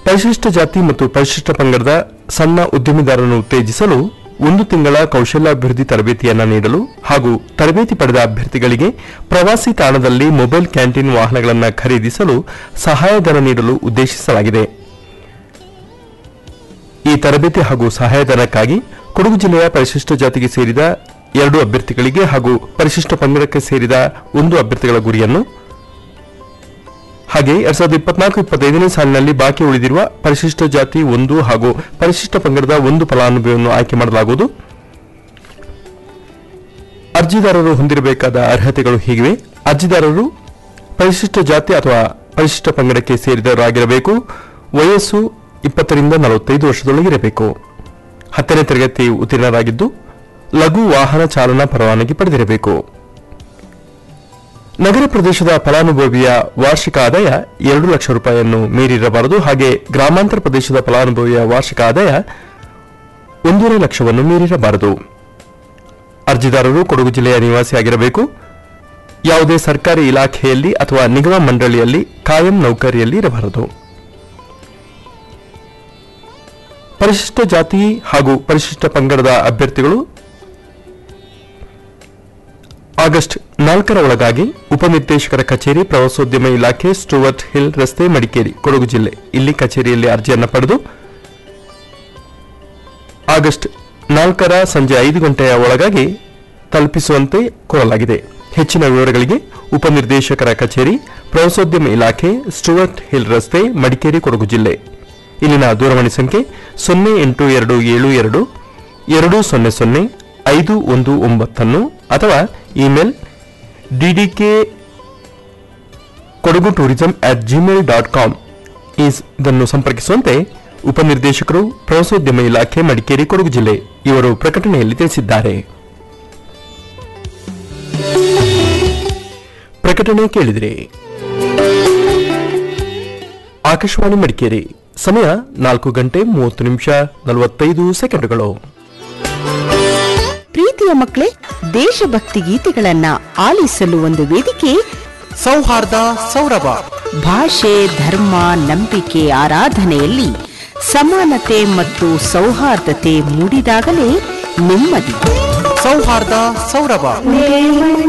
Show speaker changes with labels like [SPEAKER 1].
[SPEAKER 1] ಪರಿಶಿಷ್ಟ ಜಾತಿ ಮತ್ತು ಪರಿಶಿಷ್ಟ ಪಂಗಡದ ಸಣ್ಣ ಉದ್ಯಮಿದಾರರನ್ನು ಉತ್ತೇಜಿಸಲು ಒಂದು ತಿಂಗಳ ಕೌಶಲ್ಯಾಭಿವೃದ್ಧಿ ತರಬೇತಿಯನ್ನ ನೀಡಲು ಹಾಗೂ ತರಬೇತಿ ಪಡೆದ ಅಭ್ಯರ್ಥಿಗಳಿಗೆ ಪ್ರವಾಸಿ ತಾಣದಲ್ಲಿ ಮೊಬೈಲ್ ಕ್ಯಾಂಟೀನ್ ವಾಹನಗಳನ್ನು ಖರೀದಿಸಲು ಸಹಾಯಧನ ನೀಡಲು ಉದ್ದೇಶಿಸಲಾಗಿದೆ ಈ ತರಬೇತಿ ಹಾಗೂ ಸಹಾಯಧನಕ್ಕಾಗಿ ಕೊಡಗು ಜಿಲ್ಲೆಯ ಪರಿಶಿಷ್ಟ ಜಾತಿಗೆ ಸೇರಿದ ಎರಡು ಅಭ್ಯರ್ಥಿಗಳಿಗೆ ಹಾಗೂ ಪರಿಶಿಷ್ಟ ಪಂಗಡಕ್ಕೆ ಸೇರಿದ ಒಂದು ಅಭ್ಯರ್ಥಿಗಳ ಗುರಿಯನ್ನು ಹಾಗೆ ಎರಡ್ ಸಾವಿರದ ಇಪ್ಪತ್ನಾಲ್ಕು ಇಪ್ಪತ್ತೈದನೇ ಸಾಲಿನಲ್ಲಿ ಬಾಕಿ ಉಳಿದಿರುವ ಪರಿಶಿಷ್ಟ ಜಾತಿ ಒಂದು ಹಾಗೂ ಪರಿಶಿಷ್ಟ ಪಂಗಡದ ಒಂದು ಫಲಾನುಭವಿಯನ್ನು ಆಯ್ಕೆ ಮಾಡಲಾಗುವುದು ಅರ್ಜಿದಾರರು ಹೊಂದಿರಬೇಕಾದ ಅರ್ಹತೆಗಳು ಹೀಗಿವೆ ಅರ್ಜಿದಾರರು ಪರಿಶಿಷ್ಟ ಜಾತಿ ಅಥವಾ ಪರಿಶಿಷ್ಟ ಪಂಗಡಕ್ಕೆ ಸೇರಿದವರಾಗಿರಬೇಕು ವಯಸ್ಸು ಇಪ್ಪತ್ತರಿಂದ ನಲವತ್ತೈದು ವರ್ಷದೊಳಗಿರಬೇಕು ಹತ್ತನೇ ತರಗತಿ ಉತ್ತೀರ್ಣರಾಗಿದ್ದು ಲಘು ವಾಹನ ಚಾಲನಾ ಪರವಾನಗಿ ಪಡೆದಿರಬೇಕು ನಗರ ಪ್ರದೇಶದ ಫಲಾನುಭವಿಯ ವಾರ್ಷಿಕ ಆದಾಯ ಎರಡು ಲಕ್ಷ ರೂಪಾಯಿಯನ್ನು ಮೀರಿರಬಾರದು ಹಾಗೆ ಗ್ರಾಮಾಂತರ ಪ್ರದೇಶದ ಫಲಾನುಭವಿಯ ವಾರ್ಷಿಕ ಆದಾಯ ಒಂದೂವರೆ ಲಕ್ಷವನ್ನು ಮೀರಿರಬಾರದು ಅರ್ಜಿದಾರರು ಕೊಡಗು ಜಿಲ್ಲೆಯ ನಿವಾಸಿಯಾಗಿರಬೇಕು ಯಾವುದೇ ಸರ್ಕಾರಿ ಇಲಾಖೆಯಲ್ಲಿ ಅಥವಾ ನಿಗಮ ಮಂಡಳಿಯಲ್ಲಿ ಕಾಯಂ ನೌಕರಿಯಲ್ಲಿ ಇರಬಾರದು ಪರಿಶಿಷ್ಟ ಜಾತಿ ಹಾಗೂ ಪರಿಶಿಷ್ಟ ಪಂಗಡದ ಅಭ್ಯರ್ಥಿಗಳು ಆಗಸ್ಟ್ ನಾಲ್ಕರ ಒಳಗಾಗಿ ಉಪನಿರ್ದೇಶಕರ ಕಚೇರಿ ಪ್ರವಾಸೋದ್ಯಮ ಇಲಾಖೆ ಸ್ಟುವರ್ಟ್ ಹಿಲ್ ರಸ್ತೆ ಮಡಿಕೇರಿ ಕೊಡಗು ಜಿಲ್ಲೆ ಇಲ್ಲಿ ಕಚೇರಿಯಲ್ಲಿ ಅರ್ಜಿಯನ್ನು ಪಡೆದು ಆಗಸ್ಟ್ ನಾಲ್ಕರ ಸಂಜೆ ಐದು ಗಂಟೆಯ ಒಳಗಾಗಿ ತಲುಪಿಸುವಂತೆ ಕೋರಲಾಗಿದೆ ಹೆಚ್ಚಿನ ವಿವರಗಳಿಗೆ ಉಪನಿರ್ದೇಶಕರ ಕಚೇರಿ ಪ್ರವಾಸೋದ್ಯಮ ಇಲಾಖೆ ಸ್ಟುವರ್ಟ್ ಹಿಲ್ ರಸ್ತೆ ಮಡಿಕೇರಿ ಕೊಡಗು ಜಿಲ್ಲೆ ಇಲ್ಲಿನ ದೂರವಾಣಿ ಸಂಖ್ಯೆ ಸೊನ್ನೆ ಎಂಟು ಎರಡು ಏಳು ಎರಡು ಎರಡು ಸೊನ್ನೆ ಸೊನ್ನೆ ಐದು ಒಂದು ಒಂಬತ್ತನ್ನು ಅಥವಾ email DDK Kodagu tourism at gmail dot com ಇದನ್ನು ಸಂಪರ್ಕಿಸುವಂತೆ ಉಪನಿರ್ದೇಶಕರು ಪ್ರವಾಸೋದ್ಯಮ ಇಲಾಖೆ ಮಡಿಕೇರಿ ಕೊಡಗು ಜಿಲ್ಲೆ ಇವರು ಪ್ರಕಟಣೆಯಲ್ಲಿ ತಿಳಿಸಿದ್ದಾರೆ ಪ್ರಕಟಣೆ ಕೇಳಿದಿರಿ ಆಕಾಶವಾಣಿ ಮಡಿಕೇರಿ ಸಮಯ ನಾಲ್ಕು ಗಂಟೆ ಮೂವತ್ತು ನಿಮಿಷ ನಲವತ್ತೈದು ಸೆಕೆಂಡುಗಳು
[SPEAKER 2] ಪ್ರೀತಿಯ ಮಕ್ಕಳೇ ದೇಶಭಕ್ತಿ ಗೀತೆಗಳನ್ನ ಆಲಿಸಲು ಒಂದು ವೇದಿಕೆ
[SPEAKER 3] ಸೌಹಾರ್ದ ಸೌರಭ
[SPEAKER 2] ಭಾಷೆ ಧರ್ಮ ನಂಬಿಕೆ ಆರಾಧನೆಯಲ್ಲಿ ಸಮಾನತೆ ಮತ್ತು ಸೌಹಾರ್ದತೆ ಮೂಡಿದಾಗಲೇ ನೆಮ್ಮದಿ
[SPEAKER 3] ಸೌಹಾರ್ದ ಸೌರಭ